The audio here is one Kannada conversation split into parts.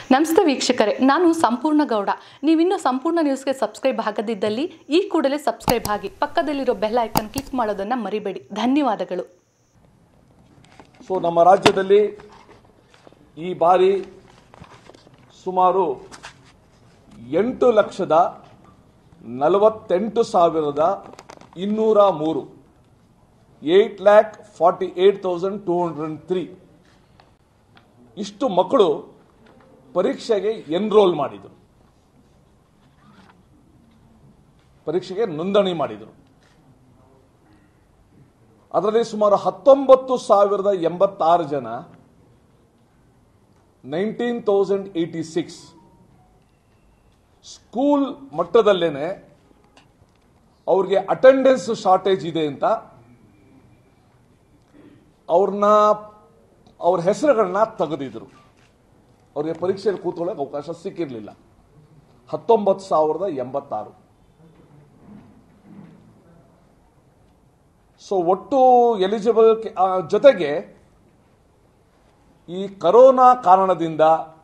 ನಮಸ್ತೆ ವೀಕ್ಷಕರೇ ನಾನು ಸಂಪೂರ್ಣ ಗೌಡ ನೀವಿನ್ನೂ ಸಂಪೂರ್ಣ ನ್ಯೂಸ್ಗೆ ಸಬ್ಸ್ಕ್ರೈಬ್ ಆಗದಿದ್ದಲ್ಲಿ ಈ ಕೂಡಲೇ ಸಬ್ಸ್ಕ್ರೈಬ್ ಆಗಿ ಪಕ್ಕದಲ್ಲಿರೋ ಬೆಲ್ ಐಕನ್ ಕ್ಲಿಕ್ ಮಾಡೋದನ್ನು ಮರಿಬೇಡಿ ಧನ್ಯವಾದಗಳು ಸೊ ನಮ್ಮ ರಾಜ್ಯದಲ್ಲಿ ಈ ಬಾರಿ ಸುಮಾರು ಎಂಟು ಲಕ್ಷದ ನಲವತ್ತೆಂಟು ಸಾವಿರದ ಇನ್ನೂರ ಮೂರು eight lakh forty eight thousand two hundred three ಇಷ್ಟು ಮಕ್ಕಳು ಪರೀಕ್ಷೆಗೆ ಎನ್ರೋಲ್ ಮಾಡಿದರು ಪರೀಕ್ಷೆಗೆ ನೋಂದಣಿ ಮಾಡಿದರು ಅದರಲ್ಲಿ ಸುಮಾರು ಹತ್ತೊಂಬತ್ತು ಸಾವಿರದ ಎಂಬತ್ತಾರು ಜನ nineteen thousand eighty six school ಮಟ್ಟದಲ್ಲೇನೆ ಅವ್ರಿಗೆ ಅಟೆಂಡೆನ್ಸ್ ಶಾರ್ಟೇಜ್ ಇದೆ ಅಂತ ಅವ್ರನ್ನ ಅವ್ರ ಹೆಸರುಗಳನ್ನ ತೆಗೆದಿದ್ರು ಅವ್ರಿಗೆ ಪರೀಕ್ಷೆಯಲ್ಲಿ ಕೂತ್ಕೊಳ್ಳೋಕೆ ಅವಕಾಶ ಸಿಕ್ಕಿರಲಿಲ್ಲ ಹತ್ತೊಂಬತ್ತು ಸಾವಿರದ ಎಂಬತ್ತಾರು ಸೊ ಒಟ್ಟು ಎಲಿಜಿಬಲ್ ಜೊತೆಗೆ ಈ ಕರೋನಾ ಕಾರಣದಿಂದ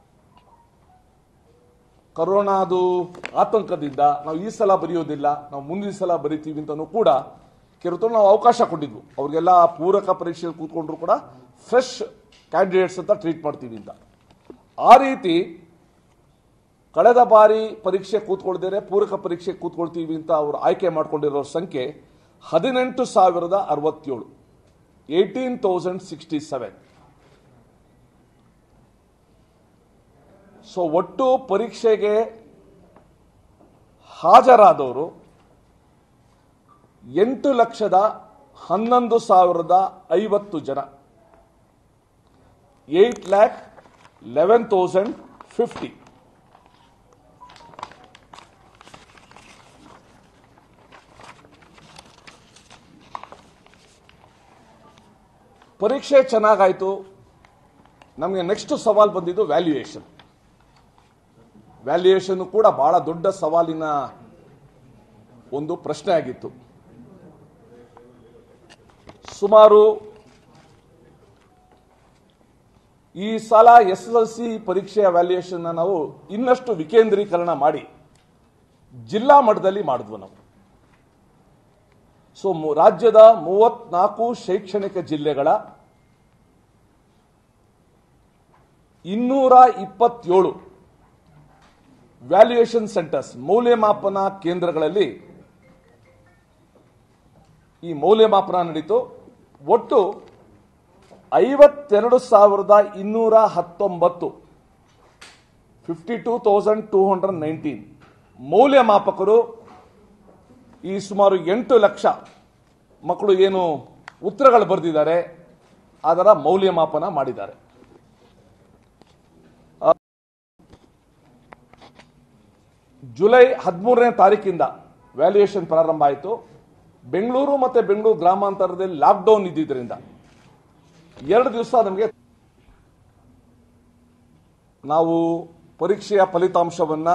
ಕರೋನಾದು ಆತಂಕದಿಂದ ನಾವು ಈ ಸಲ ಬರೆಯೋದಿಲ್ಲ ನಾವು ಮುಂದಿನ ಸಲ ಬರಿತೀವಿ ಅಂತಲೂ ಕೂಡ ಕೆಲವು ನಾವು ಅವಕಾಶ ಕೊಟ್ಟಿದ್ವು ಅವ್ರಿಗೆಲ್ಲ ಪೂರಕ ಪರೀಕ್ಷೆಯಲ್ಲಿ ಕೂತ್ಕೊಂಡ್ರು ಕೂಡ ಫ್ರೆಶ್ ಕ್ಯಾಂಡಿಡೇಟ್ಸ್ ಅಂತ ಟ್ರೀಟ್ ಮಾಡ್ತೀವಿ ಅಂತ ಆ ರೀತಿ ಕಳೆದ ಬಾರಿ ಪರೀಕ್ಷೆ ಕೂತ್ಕೊಳ್ದೇನೆ ಪೂರಕ ಪರೀಕ್ಷೆ ಕೂತ್ಕೊಳ್ತೀವಿ ಅಂತ ಅವರು ಆಯ್ಕೆ ಮಾಡ್ಕೊಂಡಿರೋ ಸಂಖ್ಯೆ ಹದಿನೆಂಟು ಸಾವಿರದ ಅರವತ್ತೇಳು eighteen thousand sixty seven so ಒಟ್ಟು ಪರೀಕ್ಷೆಗೆ ಹಾಜರಾದವರು ಎಂಟು ಲಕ್ಷದ ಹನ್ನೊಂದು ಸಾವಿರದ ಐವತ್ತು ಜನ eight lakh eleven thousand fifty ಪರೀಕ್ಷೆ ಚೆನ್ನಾಗಾಯ್ತು ನಮಗೆ ನೆಕ್ಸ್ಟ್ ಸವಾಲ್ ಬಂದಿದ್ದು ವ್ಯಾಲ್ಯೂಯೇಷನ್ ವ್ಯಾಲ್ಯೂಯೇಷನ್ ಕೂಡ ಬಹಳ ದೊಡ್ಡ ಸವಾಲಿನ ಒಂದು ಪ್ರಶ್ನೆ ಆಗಿತ್ತು ಸುಮಾರು ಈ ಸಲ ಎಸ್ ಎಲ್ ಸಿ ಪರೀಕ್ಷೆಯ ವ್ಯಾಲ್ಯೂಯೇಷನ್ ನಾವು ಇನ್ನಷ್ಟು ವಿಕೇಂದ್ರೀಕರಣ ಮಾಡಿ ಜಿಲ್ಲಾ ಮಟ್ಟದಲ್ಲಿ ಮಾಡಿದ್ವು ನಾವು ಸೊ ಮು- ರಾಜ್ಯದ ಮೂವತ್ನಾಲ್ಕು ಶೈಕ್ಷಣಿಕ ಜಿಲ್ಲೆಗಳ ಇನ್ನೂರ ಇಪ್ಪತ್ತೇಳು ವ್ಯಾಲ್ಯೂಯೇಷನ್ ಸೆಂಟರ್ಸ್ ಮೌಲ್ಯಮಾಪನ ಕೇಂದ್ರಗಳಲ್ಲಿ ಈ ಮೌಲ್ಯಮಾಪನ ನಡೀತು ಒಟ್ಟು ಐವತ್ತೆರಡು ಸಾವಿರದ ಇನ್ನೂರ ಹತ್ತೊಂಬತ್ತು fifty two thousand two hundred nineteen ಮೌಲ್ಯಮಾಪಕರು ಈ ಸುಮಾರು ಎಂಟು ಲಕ್ಷ ಮಕ್ಕಳು ಏನು ಉತ್ತರಗಳು ಬರೆದಿದ್ದಾರೆ ಅದರ ಮೌಲ್ಯಮಾಪನ ಮಾಡಿದ್ದಾರೆ ಆ, ಜುಲೈ ಹದಿಮೂರನೇ ತಾರೀಕಿಂದ ವ್ಯಾಲ್ಯೂಯೇಷನ್ ಪ್ರಾರಂಭ ಆಯಿತು ಬೆಂಗಳೂರು ಮತ್ತೆ ಬೆಂಗಳೂರು ಗ್ರಾಮಾಂತರದಲ್ಲಿ ಲಾಕ್ಡೌನ್ ಇದ್ದಿದ್ದರಿಂದ ಎರಡು ದಿವಸ ನಮಗೆ ನಾವು ಪರೀಕ್ಷೆಯ ಫಲಿತಾಂಶವನ್ನ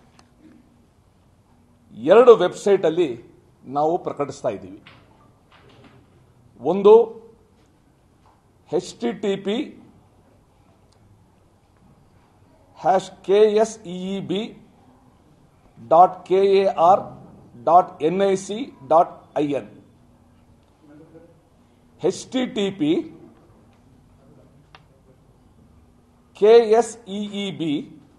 ಎರಡು ವೆಬ್ಸೈಟ್ ಅಲ್ಲಿ ನಾವು ಪ್ರಕಟಿಸ್ತಾ ಇದ್ದೀವಿ ಒಂದು H T T P hash K S EE B dot K A R dot N I C dot I N ಎಚ್ ಟಿ ಟಿ ಪಿ ಕೆ S EE B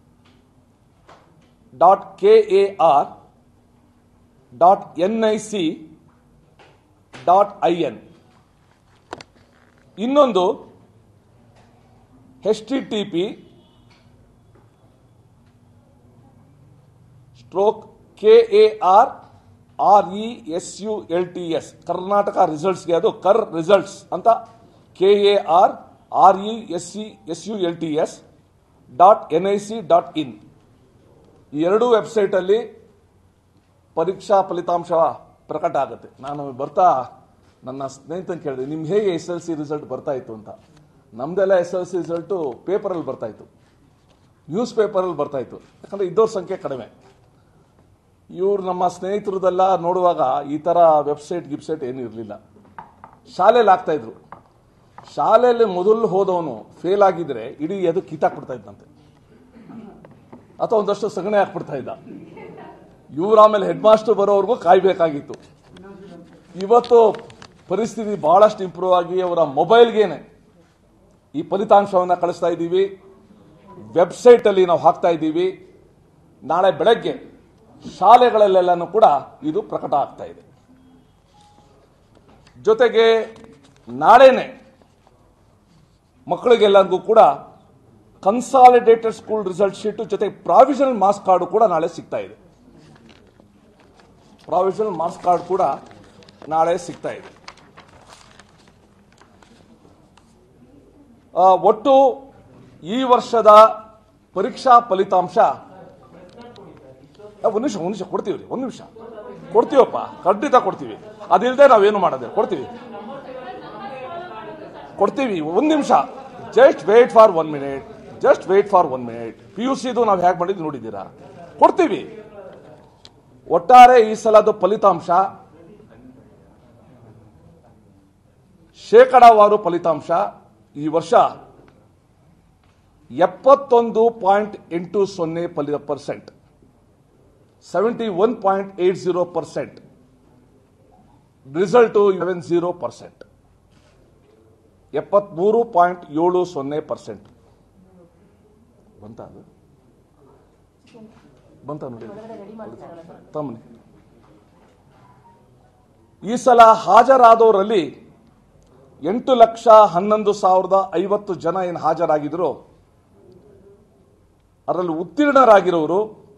dot K A R dot N I C dot I ಎನ್ ಇನ್ನೊಂದು H T T P stroke K A R R E S U L T S Karnataka ರಿಸಲ್ಟ್ಸ್ಗೆ ಅದು ಕರ್ ರಿಸಲ್ಟ್ಸ್ ಅಂತ K A R R E S C S U L T S dot N I C dot in ಈ ಎರಡೂ ವೆಬ್ಸೈಟಲ್ಲಿ ಪರೀಕ್ಷಾ ಫಲಿತಾಂಶ ಪ್ರಕಟ ಆಗುತ್ತೆ ನಾನು ಬರ್ತಾ ನನ್ನ ಸ್ನೇಹಿತನ ಕೇಳಿದೆ ನಿಮ್ಗೆ ಹೇಗೆ ಎಸ್ ಎಲ್ ಸಿ ರಿಸಲ್ಟ್ ಬರ್ತಾ ಇತ್ತು ಅಂತ ನಮ್ದೆಲ್ಲ ಎಸ್ ಎಲ್ ಸಿ ರಿಸಲ್ಟು ಪೇಪರಲ್ಲಿ ಬರ್ತಾ ಇತ್ತು ನ್ಯೂಸ್ ಪೇಪರಲ್ಲಿ ಬರ್ತಾ ಇತ್ತು ಯಾಕಂದ್ರೆ ಇದ್ದವ್ರ ಸಂಖ್ಯೆ ಕಡಿಮೆ ಇವ್ರು ನಮ್ಮ ಸ್ನೇಹಿತರದೆಲ್ಲ ನೋಡುವಾಗ ಈ ಥರ ವೆಬ್ಸೈಟ್ ಗಿಬ್ಸೈಟ್ ಏನೂ ಇರಲಿಲ್ಲ ಶಾಲೆಯಲ್ಲಿ ಆಗ್ತಾ ಇದ್ರು ಶಾಲೆಯಲ್ಲಿ ಮೊದಲು ಹೋದವನು ಫೇಲ್ ಆಗಿದ್ರೆ ಇಡೀ ಅದು ಕಿತ್ತಾಕ್ಬಿಡ್ತಾ ಇದ್ದಂತೆ ಅಥವಾ ಒಂದಷ್ಟು ಸಗಣಿ ಹಾಕ್ಬಿಡ್ತಾ ಇದ್ದ ಇವ್ರು ಆಮೇಲೆ ಹೆಡ್ ಮಾಸ್ಟರ್ ಬರೋವರೆಗೂ ಕಾಯ್ಬೇಕಾಗಿತ್ತು ಇವತ್ತು ಪರಿಸ್ಥಿತಿ ಬಹಳಷ್ಟು ಇಂಪ್ರೂವ್ ಆಗಿ ಅವರ ಮೊಬೈಲ್ಗೇನೆ ಈ ಫಲಿತಾಂಶವನ್ನು ಕಳಿಸ್ತಾ ಇದ್ದೀವಿ ವೆಬ್ಸೈಟ್ ಅಲ್ಲಿ ನಾವು ಹಾಕ್ತಾ ಇದ್ದೀವಿ ನಾಳೆ ಬೆಳಗ್ಗೆ ಶಾಲೆಗಳಲ್ಲೆಲ್ಲನೂ ಕೂಡ ಇದು ಪ್ರಕಟ ಆಗ್ತಾ ಇದೆ ಜೊತೆಗೆ ನಾಳೆನೆ ಮಕ್ಕಳಿಗೆಲ್ಲರಿಗೂ ಕೂಡ ಕನ್ಸಾಲಿಡೇಟೆಡ್ ಸ್ಕೂಲ್ ರಿಸಲ್ಟ್ ಶೀಟ್ ಜೊತೆಗೆ ಪ್ರಾವಿಷನಲ್ ಮಾರ್ಕ್ಸ್ ಕಾರ್ಡ್ ಕೂಡ ನಾಳೆ ಸಿಗ್ತಾ ಇದೆ ಪ್ರಾವಿಷನಲ್ ಮಾರ್ಕ್ಸ್ ಕಾರ್ಡ್ ಕೂಡ ನಾಳೆ ಸಿಗ್ತಾ ಇದೆ ಆ, ಒಟ್ಟು ಈ ವರ್ಷದ ಪರೀಕ್ಷಾ ಫಲಿತಾಂಶ ಆ, ಒಂದ್ ನಿಮಿಷ ಒಂದ್ ನಿಮಿಷ ಕೊಡ್ತೀವಿ ರೀ ಒಂದ್ ನಿಮಿಷ ಕೊಡ್ತೀವಪ್ಪ ಖಂಡಿತ ಕೊಡ್ತೀವಿ ಅದಿಲ್ಲದೆ ನಾವೇನು ಮಾಡೋದು ಕೊಡ್ತೀವಿ ಕೊಡ್ತೀವಿ ಒಂದ್ ನಿಮಿಷ just wait for one minute just wait for one minute P U ಸಿದು ನಾವು ಹೇಗೆ ಮಾಡಿದ್ದು ನೋಡಿದ್ದೀರಾ ಕೊಡ್ತೀವಿ ಒಟ್ಟಾರೆ ಈ ಸಲದ ಫಲಿತಾಂಶ ಶೇಕಡಾವಾರು ಫಲಿತಾಂಶ ಈ ವರ್ಷ ಎಪ್ಪತ್ತೊಂದು ಪಾಯಿಂಟ್ ಎಂಟು ಸೊನ್ನೆ ಫಲಿ percent seventy one point eight zero percent result seven zero percent ಎಪ್ಪತ್ಮೂರು ಪಾಯಿಂಟ್ ಏಳು ಸೊನ್ನೆ ಪರ್ಸೆಂಟ್ ಬಂತ ಅದು ಬಂತ ನೋಡಿ ತಮ್ಮನೆ ಈ ಸಲ ಹಾಜರಾದವರಲ್ಲಿ ಎಂಟು ಲಕ್ಷ ಹನ್ನೊಂದು ಸಾವಿರದ ಐವತ್ತು ಜನ ಏನು ಹಾಜರಾಗಿದ್ರು ಅದರಲ್ಲಿ ಉತ್ತೀರ್ಣರಾಗಿರೋರು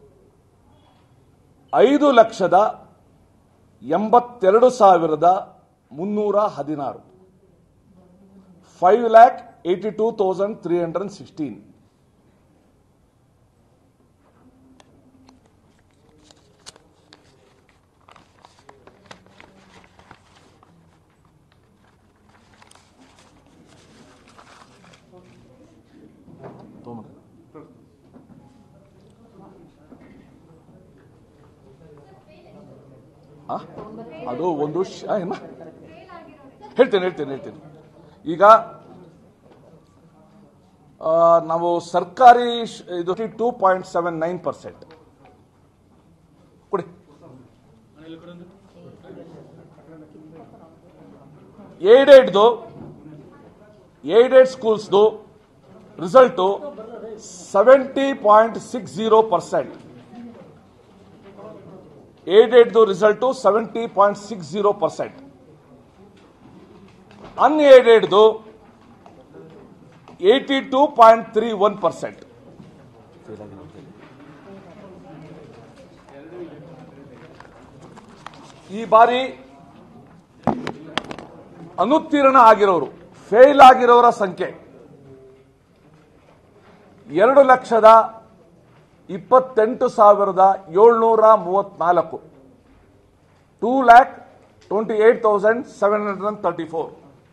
ಐದು ಲಕ್ಷದ ಎಂಬತ್ತೆರಡು ಸಾವಿರದ ಮುನ್ನೂರ ಹದಿನಾರು five lakh eighty two thousand three hundred sixteen ಆ? ಅದು ಒಂದು ಶ- ಆ, ಏನ ಹೇಳ್ತೇನೆ ಹೇಳ್ತೇನೆ ಹೇಳ್ತೇನೆ ಈಗ ಆ, ನಾವು ಸರ್ಕಾರಿ ಶ- ಇದು two point seven nine percent ಕೊಡಿ ಏಡೆಡ್ದು ಏಡೆಡ್ ಸ್ಕೂಲ್ಸ್ದು result seventy point six zero percent ಏಡೆಡ್ದು result seventy point six zero percent ಅನ್ಏಡೆಡ್ದು eighty two point three one percent ಈ ಬಾರಿ ಅನುತ್ತೀರ್ಣ ಆಗಿರೋರು ಫೇಲ್ ಆಗಿರೋರ ಸಂಖ್ಯೆ ಎರಡು ಲಕ್ಷದ ಇಪ್ಪತ್ತೆಂಟು ಸಾವಿರದ ಏಳ್ನೂರ ಮೂವತ್ನಾಲ್ಕು two lakh twenty eight thousand seven hundred and thirty four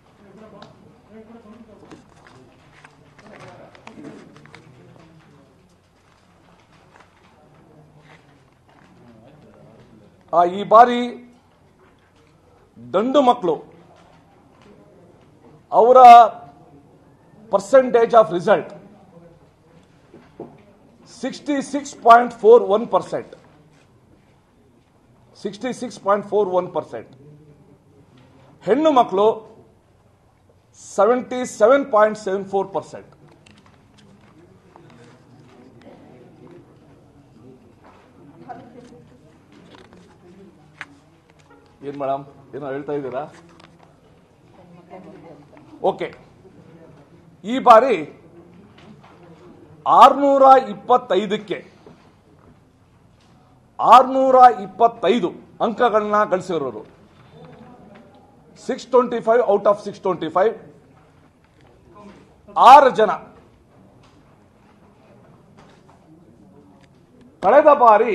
ಈ ಬಾರಿ ದಂಡು ಮಕ್ಕಳು ಅವರ percentage of result sixty six point four one percent sixty six point four one percent ಹೆಣ್ಣು ಮಕ್ಕಳು seventy seven point seven four percent ಏನ್ ಮೇಡಮ್ ಏನೋ ಹೇಳ್ತಾ ಇದ್ದೀರಾ ಓಕೆ ಈ ಬಾರಿ ಆರ್ನೂರ ಇಪ್ಪತ್ತೈದಕ್ಕೆ ಆರ್ನೂರ ಇಪ್ಪತ್ತೈದು ಅಂಕಗಳನ್ನ ಗಳಿಸಿರೋರು six twenty five out of six twenty five ಆರು ಜನ ಕಳೆದ ಬಾರಿ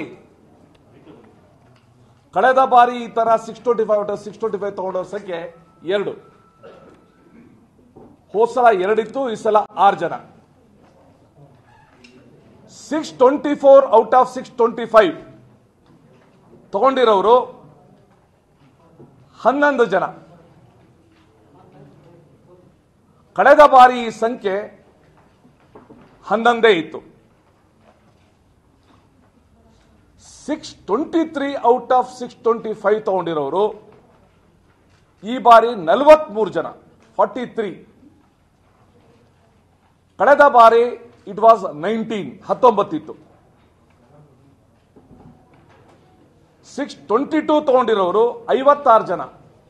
ಕಳೆದ ಬಾರಿ ಈ ತರ six twenty five out six twenty five ತಗೊಂಡವ್ರ ಸಂಖ್ಯೆ ಎರಡು ಹೋದ ಸಲ ಎರಡಿತ್ತು ಈ ಸಲ ಆರು ಜನ six twenty four out of six twenty five ತಗೊಂಡಿರೋರು ಹನ್ನೊಂದು ಜನ ಕಳೆದ ಬಾರಿ ಈ ಸಂಖ್ಯೆ ಹನ್ನೊಂದೇ ಇತ್ತು six twenty three out of six twenty five ತಗೊಂಡಿರೋರು ಈ ಬಾರಿ ನಲವತ್ಮೂರು ಜನ ಫಾರ್ಟಿ ತ್ರೀ ಕಳೆದ ಬಾರಿ ಇಟ್ ವಾಸ್ ನೈನ್ಟೀನ್ ಹತ್ತೊಂಬತ್ತಿತ್ತು ಸಿಕ್ಸ್ ಟ್ವೆಂಟಿ ಟೂ ತಗೊಂಡಿರೋರು ಐವತ್ತಾರು ಜನ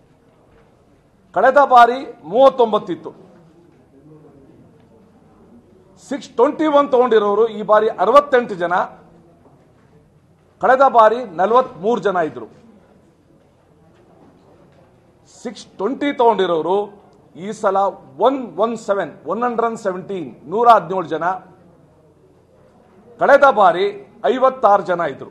ಕಳೆದ ಬಾರಿ ಮೂವತ್ತೊಂಬತ್ತಿತ್ತು ಸಿಕ್ಸ್ ಟ್ವೆಂಟಿ ಒನ್ ತಗೊಂಡಿರೋರು ಈ ಬಾರಿ ಅರವತ್ತೆಂಟು ಜನ ಕಳೆದ ಬಾರಿ ನಲವತ್ಮೂರು ಜನ ಇದ್ರು ಸಿಕ್ಸ್ ಟ್ವೆಂಟಿ ತಗೊಂಡಿರೋರು ಈ ಸಲ one one seven one hundred seventeen ನೂರ ಹದಿನೇಳು ಜನ ಕಳೆದ ಬಾರಿ ಐವತ್ತಾರು ಜನ ಇದ್ರು